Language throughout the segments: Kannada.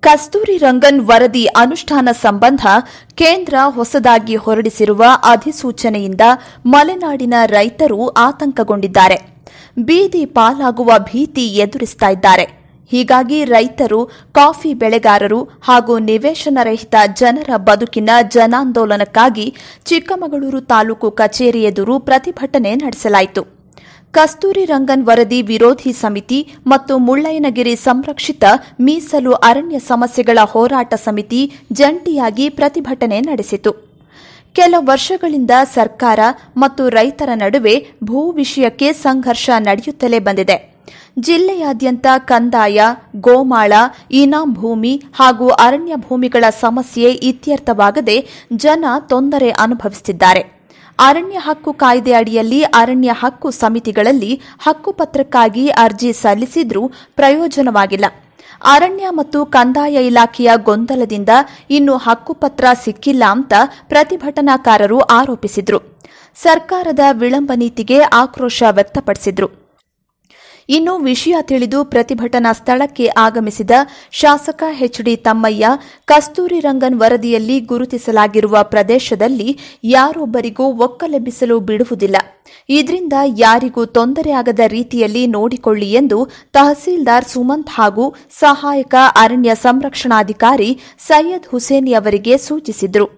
ಕಸ್ತೂರಿ ರಂಗನ್ ವರದಿ ಅನುಷ್ಠಾನ ಸಂಬಂಧ ಕೇಂದ್ರ ಹೊಸದಾಗಿ ಹೊರಡಿಸಿರುವ ಅಧಿಸೂಚನೆಯಿಂದ ಮಲೆನಾಡಿನ ರೈತರು ಆತಂಕಗೊಂಡಿದ್ದಾರೆ ಬೀದಿ ಪಾಲಾಗುವ ಭೀತಿ ಎದುರಿಸ್ತಾ ಇದ್ದಾರೆ ಹೀಗಾಗಿ ರೈತರು ಕಾಫಿ ಬೆಳೆಗಾರರು ಹಾಗೂ ನಿವೇಶನ ರಹಿತ ಜನರ ಬದುಕಿನ ಜನಾಂದೋಲನಕ್ಕಾಗಿ ಚಿಕ್ಕಮಗಳೂರು ತಾಲೂಕು ಕಚೇರಿ ಎದುರು ಪ್ರತಿಭಟನೆ ನಡೆಸಲಾಯಿತು ಕಸ್ತೂರಿ ರಂಗನ್ ವರದಿ ವಿರೋಧಿ ಸಮಿತಿ ಮತ್ತು ಮುಳ್ಳಯ್ಯನಗಿರಿ ಸಂರಕ್ಷಿತ ಮೀಸಲು ಅರಣ್ಯ ಸಮಸ್ಯೆಗಳ ಹೋರಾಟ ಸಮಿತಿ ಜಂಟಿಯಾಗಿ ಪ್ರತಿಭಟನೆ ನಡೆಸಿತು ಕೆಲ ವರ್ಷಗಳಿಂದ ಸರ್ಕಾರ ಮತ್ತು ರೈತರ ನಡುವೆ ಭೂ ವಿಷಯಕ್ಕೆ ಸಂಘರ್ಷ ನಡೆಯುತ್ತಲೇ ಬಂದಿದೆ ಜಿಲ್ಲೆಯಾದ್ಯಂತ ಕಂದಾಯ ಗೋಮಾಳ ಇನಾಂ ಭೂಮಿ ಹಾಗೂ ಅರಣ್ಯ ಭೂಮಿಗಳ ಸಮಸ್ಯೆ ಇತ್ಯರ್ಥವಾಗದೆ ಜನ ತೊಂದರೆ ಅನುಭವಿಸುತ್ತಿದ್ದಾರೆ ಅರಣ್ಯ ಹಕ್ಕು ಕಾಯ್ದೆ ಅಡಿಯಲ್ಲಿ ಅರಣ್ಯ ಹಕ್ಕು ಸಮಿತಿಗಳಲ್ಲಿ ಹಕ್ಕುಪತ್ರಕ್ಕಾಗಿ ಅರ್ಜಿ ಸಲ್ಲಿಸಿದ್ರೂ ಪ್ರಯೋಜನವಾಗಿಲ್ಲ ಅರಣ್ಯ ಮತ್ತು ಕಂದಾಯ ಇಲಾಖೆಯ ಗೊಂದಲದಿಂದ ಇನ್ನು ಹಕ್ಕುಪತ್ರ ಸಿಕ್ಕಿಲ್ಲ ಅಂತ ಪ್ರತಿಭಟನಾಕಾರರು ಆರೋಪಿಸಿದ್ರು ಸರ್ಕಾರದ ವಿಳಂಬ ನೀತಿಗೆ ಆಕ್ರೋಶ ವ್ಯಕ್ತಪಡಿಸಿದ್ರು ಇನ್ನು ವಿಷಯ ತಿಳಿದು ಪ್ರತಿಭಟನಾ ಸ್ಥಳಕ್ಕೆ ಆಗಮಿಸಿದ ಶಾಸಕ ಎಚ್ಡಿ ತಮ್ಮಯ್ಯ ಕಸ್ತೂರಿ ರಂಗನ್ ವರದಿಯಲ್ಲಿ ಗುರುತಿಸಲಾಗಿರುವ ಪ್ರದೇಶದಲ್ಲಿ ಯಾರೊಬ್ಬರಿಗೂ ಒಕ್ಕಲೆಬ್ಬಿಸಲು ಬಿಡುವುದಿಲ್ಲ ಇದರಿಂದ ಯಾರಿಗೂ ತೊಂದರೆಯಾಗದ ರೀತಿಯಲ್ಲಿ ನೋಡಿಕೊಳ್ಳಿ ಎಂದು ತಹಸೀಲ್ದಾರ್ ಸುಮಂತ್ ಹಾಗೂ ಸಹಾಯಕ ಅರಣ್ಯ ಸಂರಕ್ಷಣಾಧಿಕಾರಿ ಸೈಯದ್ ಹುಸೇನಿ ಅವರಿಗೆ ಸೂಚಿಸಿದರು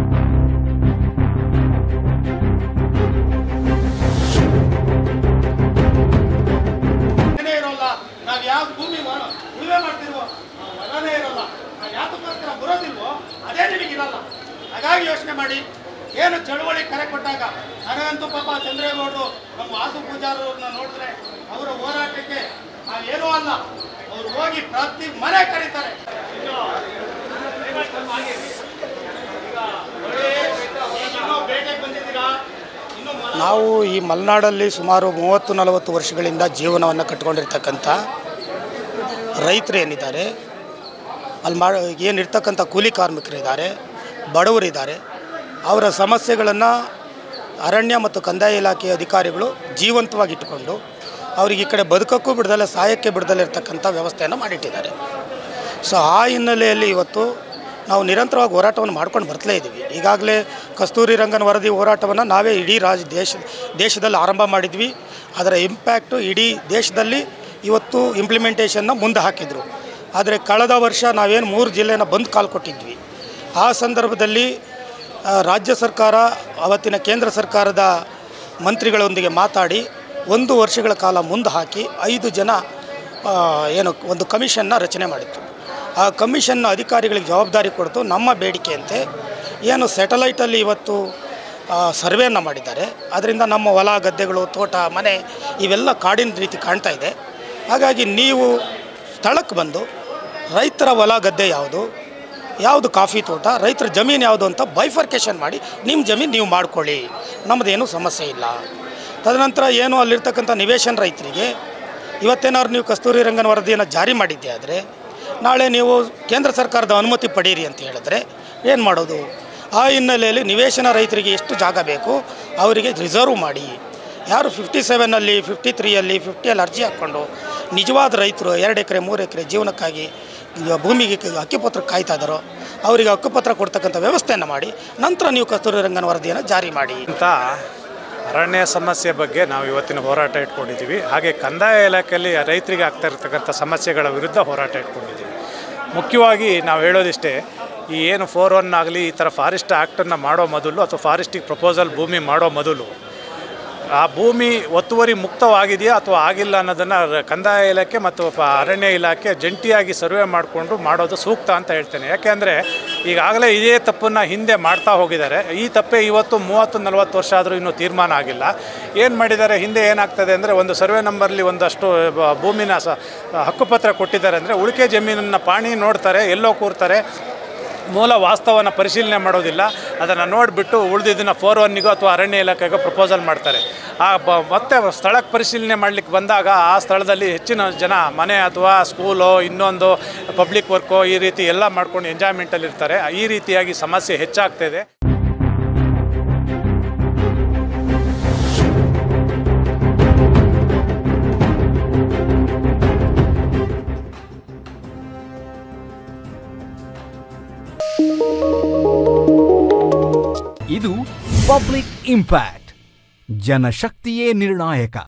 ಮನೆ ಇರೋಲ್ಲ ನಾವ್ ಯಾವ ಭೂಮಿ ಮಾಡ- ಉಳುಮೆ ಮಾಡ್ತಿಲ್ವೋ ಆ ಹೊಲನೇ ಇರಲ್ಲ ನಾವ್ ಯಾತಕ್ಕೋಸ್ಕರ ಬರೋದಿಲ್ವೋ ಅದೇ ನಿಮಗಿರಲ್ಲ ಹಾಗಾಗಿ ಯೋಚನೆ ಮಾಡಿ ಏನು ಚಳುವಳಿ ಕರೆ ಕೊಟ್ಟಾಗ ನನಗಂತೂ ಪಾಪ ಚಂದ್ರೇಗೌಡರು ನಮ್ಮ ವಾಸು ಪೂಜಾರವ್ರನ್ನ ನೋಡಿದ್ರೆ ಅವರ ಹೋರಾಟಕ್ಕೆ ನಾವೇನೂ ಅಲ್ಲ ಅವ್ರು ಹೋಗಿ ಪ್ರತಿ ಮನೆ ಕರೀತಾರೆ ಇನ್ನು ಇನ್ನೂ ಬೇಟೆಗೆ ಬಂದಿದ್ದೀರಾ ಇನ್ನು ಮಲ- ನಾವು ಈ ಮಲೆನಾಡಲ್ಲಿ ಸುಮಾರು ಮೂವತ್ತು ನಲವತ್ತು ವರ್ಷಗಳಿಂದ ಜೀವನವನ್ನು ಕಟ್ಕೊಂಡಿರ್ತಕ್ಕಂಥ ರೈತರು ಏನಿದ್ದಾರೆ ಅಲ್ಲಿ ಮಾ ಏನಿರ್ತಕ್ಕಂಥ ಕೂಲಿ ಕಾರ್ಮಿಕರಿದ್ದಾರೆ ಬಡವರಿದ್ದಾರೆ ಅವರ ಸಮಸ್ಯೆಗಳನ್ನು ಅರಣ್ಯ ಮತ್ತು ಕಂದಾಯ ಇಲಾಖೆಯ ಅಧಿಕಾರಿಗಳು ಜೀವಂತವಾಗಿ ಇಟ್ಟುಕೊಂಡು ಅವ್ರಿಗೆ ಈ ಕಡೆ ಬದುಕಕ್ಕೂ ಬಿಡದಲ್ಲೇ ಸಾಯಕ್ಕೆ ಬಿಡದಲ್ಲೇ ಇರ್ತಕ್ಕಂಥ ವ್ಯವಸ್ಥೆಯನ್ನು ಮಾಡಿಟ್ಟಿದ್ದಾರೆ ಸೊ ಆ ಹಿನ್ನೆಲೆಯಲ್ಲಿ ಇವತ್ತು ನಾವು ನಿರಂತರವಾಗಿ ಹೋರಾಟವನ್ನು ಮಾಡ್ಕೊಂಡು ಬರ್ತಲೇ ಇದ್ದೀವಿ ಈಗಾಗಲೇ ಕಸ್ತೂರಿ ರಂಗನ್ ವರದಿ ಹೋರಾಟವನ್ನು ನಾವೇ ಇಡೀ ರಾಜ ದೇಶ ದೇಶದಲ್ಲಿ ಆರಂಭ ಮಾಡಿದ್ವಿ ಅದರ ಇಂಪ್ಯಾಕ್ಟು ಇಡೀ ದೇಶದಲ್ಲಿ ಇವತ್ತು ಇಂಪ್ಲಿಮೆಂಟೇಷನ್ನ ಮುಂದೆ ಹಾಕಿದರು ಆದರೆ ಕಳೆದ ವರ್ಷ ನಾವೇನು ಮೂರು ಜಿಲ್ಲೆನ ಬಂದ್ ಕಾಲು ಕೊಟ್ಟಿದ್ವಿ ಆ ಸಂದರ್ಭದಲ್ಲಿ ಆ, ರಾಜ್ಯ ಸರ್ಕಾರ ಅವತ್ತಿನ ಕೇಂದ್ರ ಸರ್ಕಾರದ ಮಂತ್ರಿಗಳೊಂದಿಗೆ ಮಾತಾಡಿ ಒಂದು ವರ್ಷಗಳ ಕಾಲ ಮುಂದೆ ಹಾಕಿ ಐದು ಜನ ಆ, ಏನು ಒಂದು ಕಮಿಷನ್ನ ರಚನೆ ಮಾಡಿತ್ತು ಆ ಕಮಿಷನ್ನ ಅಧಿಕಾರಿಗಳಿಗೆ ಜವಾಬ್ದಾರಿ ಕೊಡ್ತು ನಮ್ಮ ಬೇಡಿಕೆಯಂತೆ ಏನು ಸ್ಯಾಟಲೈಟಲ್ಲಿ ಇವತ್ತು ಸರ್ವೆಯನ್ನು ಮಾಡಿದ್ದಾರೆ ಅದರಿಂದ ನಮ್ಮ ಹೊಲ ಗದ್ದೆಗಳು ತೋಟ ಮನೆ ಇವೆಲ್ಲ ಕಾಡಿನ ರೀತಿ ಕಾಣ್ತಾ ಇದೆ ಹಾಗಾಗಿ ನೀವು ಸ್ಥಳಕ್ಕೆ ಬಂದು ರೈತರ ಹೊಲ ಗದ್ದೆ ಯಾವುದು ಯಾವುದು ಕಾಫಿ ತೋಟ ರೈತರ ಜಮೀನು ಯಾವುದು ಅಂತ ಬೈಫರ್ಕೇಷನ್ ಮಾಡಿ ನಿಮ್ಮ ಜಮೀನು ನೀವು ಮಾಡ್ಕೊಳ್ಳಿ ನಮ್ಮದೇನು ಸಮಸ್ಯೆ ಇಲ್ಲ ತದನಂತರ ಏನು ಅಲ್ಲಿರ್ತಕ್ಕಂಥ ನಿವೇಶನ ರೈತರಿಗೆ ಇವತ್ತೇನಾದ್ರು ನೀವು ಕಸ್ತೂರಿ ರಂಗನ್ ವರದಿಯನ್ನು ಜಾರಿ ಮಾಡಿದ್ದೆ ಆದರೆ ನಾಳೆ ನೀವು ಕೇಂದ್ರ ಸರ್ಕಾರದ ಅನುಮತಿ ಪಡೀರಿ ಅಂತ ಹೇಳಿದ್ರೆ ಏನು ಮಾಡೋದು ಆ ಹಿನ್ನೆಲೆಯಲ್ಲಿ ನಿವೇಶನ ರೈತರಿಗೆ ಎಷ್ಟು ಜಾಗ ಬೇಕು ಅವರಿಗೆ ರಿಸರ್ವ್ ಮಾಡಿ ಯಾರು ಫಿಫ್ಟಿ ಸೆವೆನಲ್ಲಿ ಫಿಫ್ಟಿ ತ್ರೀಯಲ್ಲಿ ಫಿಫ್ಟಿಯಲ್ಲಿ ಅರ್ಜಿ ಹಾಕ್ಕೊಂಡು ನಿಜವಾದ ರೈತರು ಎರಡು ಎಕರೆ ಮೂರು ಎಕರೆ ಜೀವನಕ್ಕಾಗಿ ಈಗ ಭೂಮಿಗೆ ಕ- ಹಕ್ಕಿಪತ್ರ ಕಾಯ್ತಾ ಇದ್ದಾರೋ ಅವರಿಗೆ ಹಕ್ಕುಪತ್ರ ಕೊಡ್ತಕ್ಕಂಥ ವ್ಯವಸ್ಥೆಯನ್ನು ಮಾಡಿ ನಂತರ ನೀವು ಕಸ್ತೂರಿ ರಂಗನ್ ವರದಿಯನ್ನು ಜಾರಿ ಮಾಡಿ ಅಂತ ಅರಣ್ಯ ಸಮಸ್ಯೆ ಬಗ್ಗೆ ನಾವು ಇವತ್ತಿನ ಹೋರಾಟ ಇಟ್ಕೊಂಡಿದ್ದೀವಿ ಹಾಗೆ ಕಂದಾಯ ಇಲಾಖೆಯಲ್ಲಿ ರೈತರಿಗೆ ಆಗ್ತಾ ಇರತಕ್ಕಂಥ ಸಮಸ್ಯೆಗಳ ವಿರುದ್ಧ ಹೋರಾಟ ಇಟ್ಕೊಂಡಿದ್ದೀವಿ ಮುಖ್ಯವಾಗಿ ನಾವು ಹೇಳೋದಿಷ್ಟೇ ಈ ಏನು ಫೋರ್ ಒನ್ ಆಗಲಿ ಈ ಥರ ಫಾರೆಸ್ಟ್ ಆ್ಯಕ್ಟನ್ನು ಮಾಡೋ ಮೊದಲು ಅಥವಾ ಫಾರೆಸ್ಟಿಗೆ ಪ್ರಪೋಸಲ್ ಭೂಮಿ ಮಾಡೋ ಮೊದಲು ಆ ಭೂಮಿ ಒತ್ತುವರಿ ಮುಕ್ತವಾಗಿದೆಯಾ ಅಥವಾ ಆಗಿಲ್ಲ ಅನ್ನೋದನ್ನು ಕಂದಾಯ ಇಲಾಖೆ ಮತ್ತು ಪ- ಅರಣ್ಯ ಇಲಾಖೆ ಜಂಟಿಯಾಗಿ ಸರ್ವೆ ಮಾಡಿಕೊಂಡು ಮಾಡೋದು ಸೂಕ್ತ ಅಂತ ಹೇಳ್ತೇನೆ ಯಾಕೆಂದರೆ ಈಗಾಗಲೇ ಇದೇ ತಪ್ಪನ್ನು ಹಿಂದೆ ಮಾಡ್ತಾ ಹೋಗಿದ್ದಾರೆ ಈ ತಪ್ಪೇ ಇವತ್ತು ಮೂವತ್ತು ನಲವತ್ತು ವರ್ಷ ಆದರೂ ಇನ್ನೂ ತೀರ್ಮಾನ ಆಗಿಲ್ಲ ಏನು ಮಾಡಿದ್ದಾರೆ ಹಿಂದೆ ಏನಾಗ್ತದೆ ಅಂದರೆ ಒಂದು ಸರ್ವೆ ನಂಬರ್ಲಿ ಒಂದಷ್ಟು ಬ- ಭೂಮಿನ ಸ ಹಕ್ಕುಪತ್ರ ಕೊಟ್ಟಿದ್ದಾರೆ ಅಂದರೆ ಉಳಿಕೆ ಜಮೀನನ್ನು ಪಾಣಿ ನೋಡ್ತಾರೆ ಎಲ್ಲೋ ಕೂರ್ತಾರೆ ಮೂಲ ವಾಸ್ತವನ ಪರಿಶೀಲನೆ ಮಾಡೋದಿಲ್ಲ ಅದನ್ನು ನೋಡಿಬಿಟ್ಟು ಉಳಿದಿದ್ದನ್ನು ಫೋರ್ ಒನ್ನಿಗೋ ಅಥವಾ ಅರಣ್ಯ ಇಲಾಖೆಗೋ ಪ್ರಪೋಸಲ್ ಮಾಡ್ತಾರೆ ಆ ಬ ಮತ್ತೆ ಸ್ಥಳಕ್ಕೆ ಪರಿಶೀಲನೆ ಮಾಡಲಿಕ್ಕೆ ಬಂದಾಗ ಆ ಸ್ಥಳದಲ್ಲಿ ಹೆಚ್ಚಿನ ಜನ ಮನೆ ಅಥವಾ ಸ್ಕೂಲೋ ಇನ್ನೊಂದು ಪಬ್ಲಿಕ್ ವರ್ಕೋ ಈ ರೀತಿ ಎಲ್ಲ ಮಾಡ್ಕೊಂಡು ಎಂಜಾಯ್ಮೆಂಟಲ್ಲಿ ಇರ್ತಾರೆ ಈ ರೀತಿಯಾಗಿ ಸಮಸ್ಯೆ ಹೆಚ್ಚಾಗ್ತಿದೆ ಇದು ಪಬ್ಲಿಕ್ ಇಂಪ್ಯಾಕ್ಟ್ ಜನಶಕ್ತಿಯೇ ನಿರ್ಣಾಯಕ